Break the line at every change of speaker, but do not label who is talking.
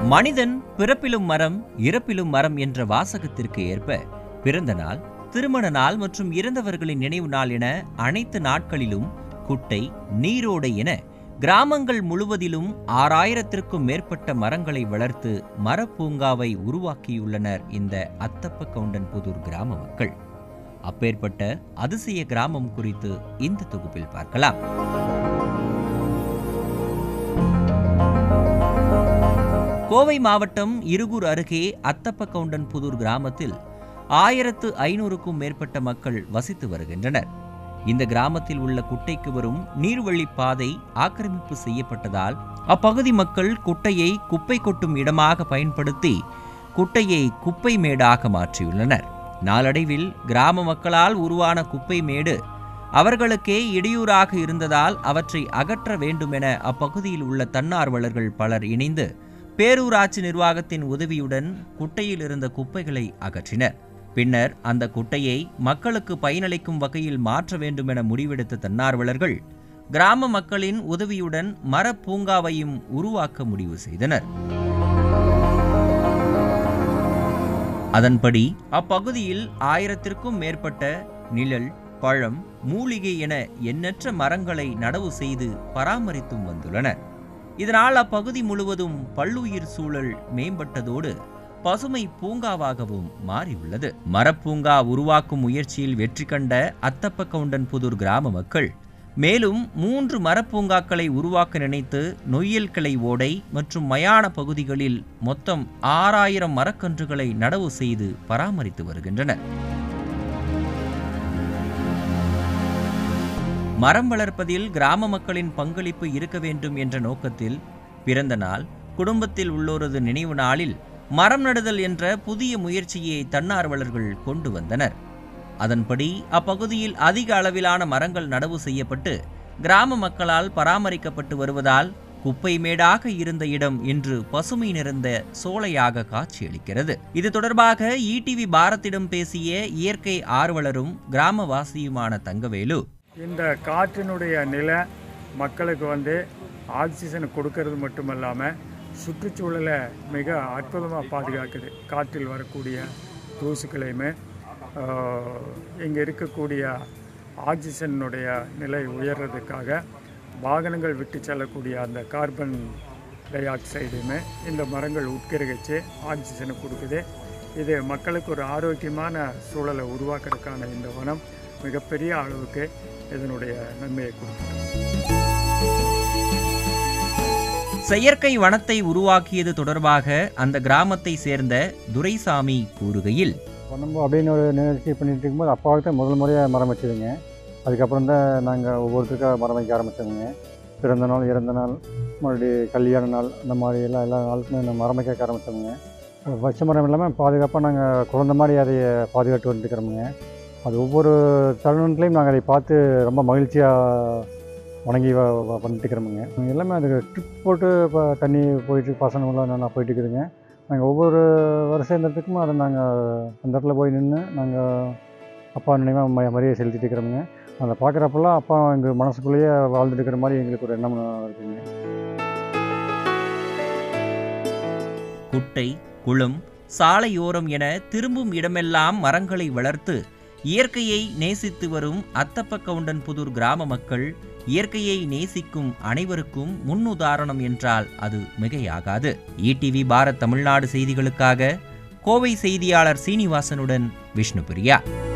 மனிதன் பிறப்பிலும் மரம் இறப்பிலும் மரம் என்ற வாசகத்திற்கு ஏற்ப பிறந்த நாள் திருமண நாள் மற்றும் இறந்தவர்களின் நினைவு நாள் என அனைத்து நாட்களிலும் குட்டை நீரோடை என கிராமங்கள் முழுவதிலும் ஆறாயிரத்திற்கும் மேற்பட்ட மரங்களை வளர்த்து மரப்பூங்காவை உருவாக்கியுள்ளனர் இந்த அத்தப்ப கவுண்டன்புதூர் கிராம மக்கள் அப்பேற்பட்ட அதிசய கிராமம் குறித்து இந்த தொகுப்பில் பார்க்கலாம் கோவை மாவட்டம் இருகூர் அருகே அத்தப்ப கவுண்டன்புதூர் கிராமத்தில் ஆயிரத்து ஐநூறுக்கும் மேற்பட்ட மக்கள் வசித்து வருகின்றனர் இந்த கிராமத்தில் உள்ள குட்டைக்கு வரும் நீர்வழி பாதை ஆக்கிரமிப்பு செய்யப்பட்டதால் அப்பகுதி மக்கள் குட்டையை குப்பை கொட்டும் இடமாக பயன்படுத்தி குட்டையை குப்பை மேடாக மாற்றியுள்ளனர் நாளடைவில் கிராம மக்களால் உருவான குப்பை மேடு அவர்களுக்கே இடையூறாக இருந்ததால் அவற்றை அகற்ற வேண்டுமென அப்பகுதியில் உள்ள தன்னார்வலர்கள் பலர் இணைந்து பேரூராட்சி நிர்வாகத்தின் உதவியுடன் குட்டையில் இருந்த குப்பைகளை அகற்றினர் பின்னர் அந்த குட்டையை மக்களுக்கு பயனளிக்கும் வகையில் மாற்ற வேண்டுமென முடிவெடுத்த தன்னார்வலர்கள் கிராம மக்களின் உதவியுடன் மரப்பூங்காவையும் உருவாக்க முடிவு செய்தனர் அதன்படி அப்பகுதியில் ஆயிரத்திற்கும் மேற்பட்ட நிழல் பழம் மூலிகை என எண்ணற்ற மரங்களை நடவு செய்து பராமரித்தும் வந்துள்ளனர் இதனால் அப்பகுதி முழுவதும் பல்லுயிர் சூழல் மேம்பட்டதோடு பசுமை பூங்காவாகவும் மாறியுள்ளது மரப்பூங்கா உருவாக்கும் முயற்சியில் வெற்றி கண்ட அத்தப்ப கவுண்டன்புதூர் கிராம மக்கள் மேலும் மூன்று மரப்பூங்காக்களை உருவாக்க நினைத்து நொய்யல் கிளை ஓடை மற்றும் மயான பகுதிகளில் மொத்தம் ஆறாயிரம் மரக்கன்றுகளை நடவு செய்து பராமரித்து வருகின்றனர் மரம் வளர்ப்பதில் கிராம மக்களின் பங்களிப்பு இருக்க வேண்டும் என்ற நோக்கத்தில் பிறந்த நாள் குடும்பத்தில் உள்ளோரது நினைவு நாளில் மரம் நடுதல் என்ற புதிய முயற்சியை தன்னார்வலர்கள் கொண்டு வந்தனர் அதன்படி அப்பகுதியில் அதிக அளவிலான மரங்கள் நடவு செய்யப்பட்டு கிராம மக்களால் பராமரிக்கப்பட்டு வருவதால் குப்பை மேடாக இருந்த இடம் இன்று பசுமை நிறைந்த சோலையாக காட்சியளிக்கிறது இது தொடர்பாக ஈடிவி பாரத்திடம் பேசிய இயற்கை ஆர்வலரும் கிராமவாசியுமான தங்கவேலு
இந்த காற்றினுடைய நிலை மக்களுக்கு வந்து ஆக்சிஜன் கொடுக்கறது மட்டும் இல்லாமல் சுற்றுச்சூழலை மிக அற்புதமாக பாதுகாக்குது காற்றில் வரக்கூடிய தூசுக்களையுமே இங்கே இருக்கக்கூடிய ஆக்சிஜனுடைய நிலை உயர்றதுக்காக வாகனங்கள் விட்டு செல்லக்கூடிய அந்த கார்பன் டை ஆக்சைடுமே இந்த மரங்கள் உட்கிரகிச்சு ஆக்சிஜனை கொடுக்குது இது மக்களுக்கு ஒரு ஆரோக்கியமான சூழலை உருவாக்குறதுக்கான இந்த வனம் மிகப்பெரிய அளவுக்கு இதனுடைய நன்மையை கொடுக்குது
செயற்கை வனத்தை உருவாக்கியது தொடர்பாக அந்த கிராமத்தை சேர்ந்த துரைசாமி கூறுகையில்
நம்ம அப்படின்னு ஒரு நிகழ்ச்சி பண்ணிட்டு இருக்கும்போது அப்பாவுக்கு தான் முதல் முறையாக மரம் வச்சதுங்க அதுக்கப்புறம் தான் நாங்கள் ஒவ்வொருத்தருக்காக மரம் வைக்க ஆரம்பித்தோங்க பிறந்த நாள் இறந்த நாள் மறுபடியும் கல்யாண நாள் அந்த மாதிரி எல்லாம் எல்லா நாளுக்குமே நான் மரம் வைக்க ஆரம்பித்தோங்க வச்ச மரம் இல்லாமல் பாதுகாப்பாக நாங்கள் குழந்த மாதிரி அதை பாதுகாத்து வந்துருக்கிறோமுங்க அது ஒவ்வொரு தருணத்துலேயும் நாங்கள் அதை பார்த்து ரொம்ப மகிழ்ச்சியாக வணங்கி வ- வ- பண்ணிட்டு இருக்கிறோமுங்க எல்லாமே அதுக்கு ட்ரிப் போட்டு இப்போ தண்ணி போயிட்டு பசங்களாம் நல்லா போயிட்டு இருக்குதுங்க நாங்கள் ஒவ்வொரு வருஷத்துக்கும் அதை நாங்கள் அந்த இடத்துல போய் நின்று நாங்கள் அப்பா நினைவாக ம மரியாதை செலுத்திட்டு இருக்கிறோமுங்க அதை பார்க்குறப்பெல்லாம் அப்பா எங்கள் மனசுக்குள்ளேயே வாழ்ந்துட்டு இருக்கிற மாதிரி எங்களுக்கு ஒரு எண்ணம் இருக்குங்க
குட்டை குளம் சாலையோரம் என திரும்பும் இடமெல்லாம் மரங்களை வளர்த்து இயற்கையை நேசித்து வரும் அத்தப்ப கவுண்டன்புதூர் கிராம மக்கள் இயற்கையை நேசிக்கும் அனைவருக்கும் முன்னுதாரணம் என்றால் அது மிகையாகாது ஈடிவி பாரத் தமிழ்நாடு செய்திகளுக்காக கோவை செய்தியாளர் சீனிவாசனுடன் விஷ்ணுபிரியா